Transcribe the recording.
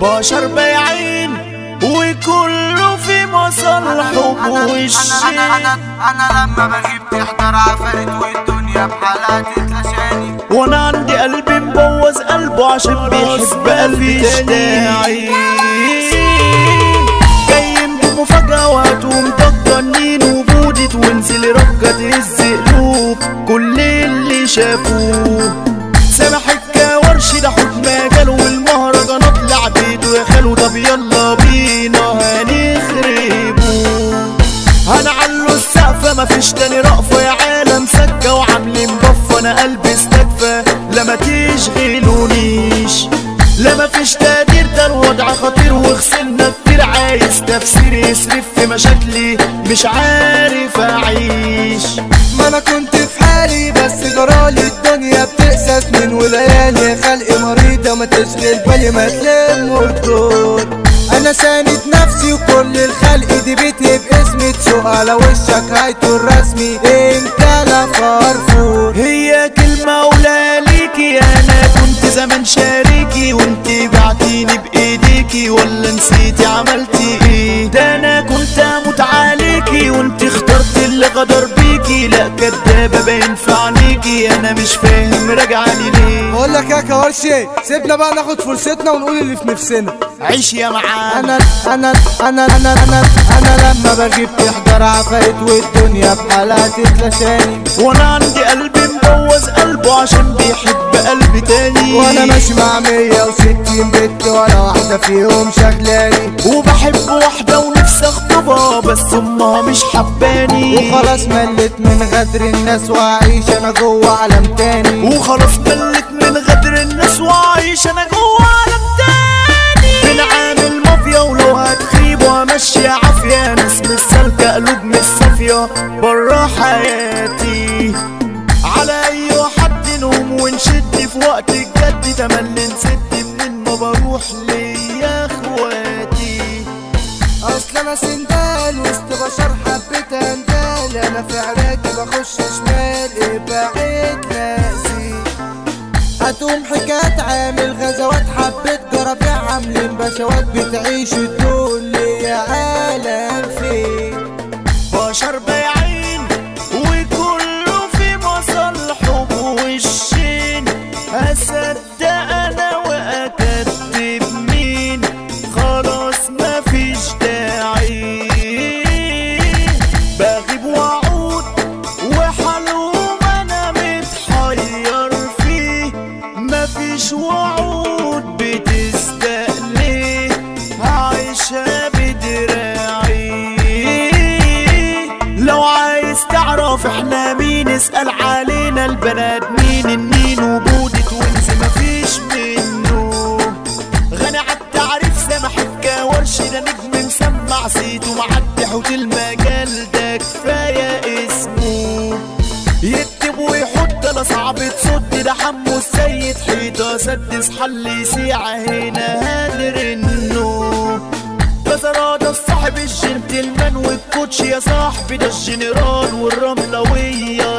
بشر بايعين وكله في مصالحه بوشين انا انا انا لما بغيب تحضر عفاريت والدنيا بحالها تتلاشاني وانا عندي قلبي مبوظ قلبه عشان بيحب قلبي تاني جايين بمفاجأة وهتقوم ضجنين وجودي وانزل رجة تهز قلوب كل اللي شافوه سامح الكاورش ده حب مجاله والمهرجانات لعبته يا خالو طب يلا بينا هنخربه هنعلو السقفة مفيش تاني رأفة يا عالم سكة وعاملين بفة أنا قلبي استكفى لا ما تشغلونيش لا مفيش تقدير ده الوضع خطير وخسرنا كتير عايز تفسير يصرف في مشاكلي مش عارف أعيش ما انا كنت في حالي بس جرالي الدنيا بتقسس من وليالي خلق مريضة ما تشغل بالي ما تلم الدور انا ساند نفسي وكل الخلق دي بيتي باسمي تسوق على وشك هايته الرسمي انت لا فرفور هي كلمة قولها ليكي أنا كنت زمان شاريكي وانت بعتيني بإيديكي ولا نسيتي عملتي ايه ده أنا كنت أموت عليكي وانت اخترت اللي غدر بيكي لا كدابة باين في عينيكي أنا مش فاهم راجعاني ليه بقول لك يا كوارشي سيبنا بقى ناخد فرصتنا ونقول اللي في نفسنا عيش يا معانا انا انا انا انا انا انا لما بغيب تحضر عفايت والدنيا بحالها تتلاشاني وانا عندي قلبي مبوظ قلبه عشان بيحب قلبي تاني وانا ماشي مع 160 بنت ولا واحدة فيهم شغلاني وبحب واحدة ونفسي اخطبها بس امها مش حباني وخلاص مليت من غدر الناس واعيش انا جوه عالم تاني وخلاص ملت من غدر الناس وعايش انا جوه عالم تاني بنعامل مافيا ولو هتخيب وامشي عافية ناس مش سالكة قلوب مش صافية برا حياتي على اي حد نقوم ونشد في وقت الجد تملي نسد منين ما بروح ليا اخواتي اصل انا سندال وسط بشر حبيت اندال انا في عراكي بخش شمال ايه بعيد ناسي هتقوم حكايات عامل غزوات حبيت جرابيع عاملين بشوات بتعيش الدول يا عالم فين بشر بايعين وكله في مصالحه بوشين هصدق انا واكذب مين خلاص مفيش داعي بغيب واعود وحلوم انا متحير فيه مفيش وعود بتستقلي هعيشها بدراعي لو عايز تعرف احنا مين اسأل علينا البنات مين النين وجودة وانز مفيش منه غني عالتعريف سامح الكاورش ده نجم مسمع صيته معدي حوت المجال ده كفاية اسمه يكتب ويحط لا صعب تصد ده حمو السيد حيطة سدس حل يسيع هنا هنرنه بزرة ده الصاحب الجنتلمان والكوتش يا صاحبي ده الجنرال والرملوية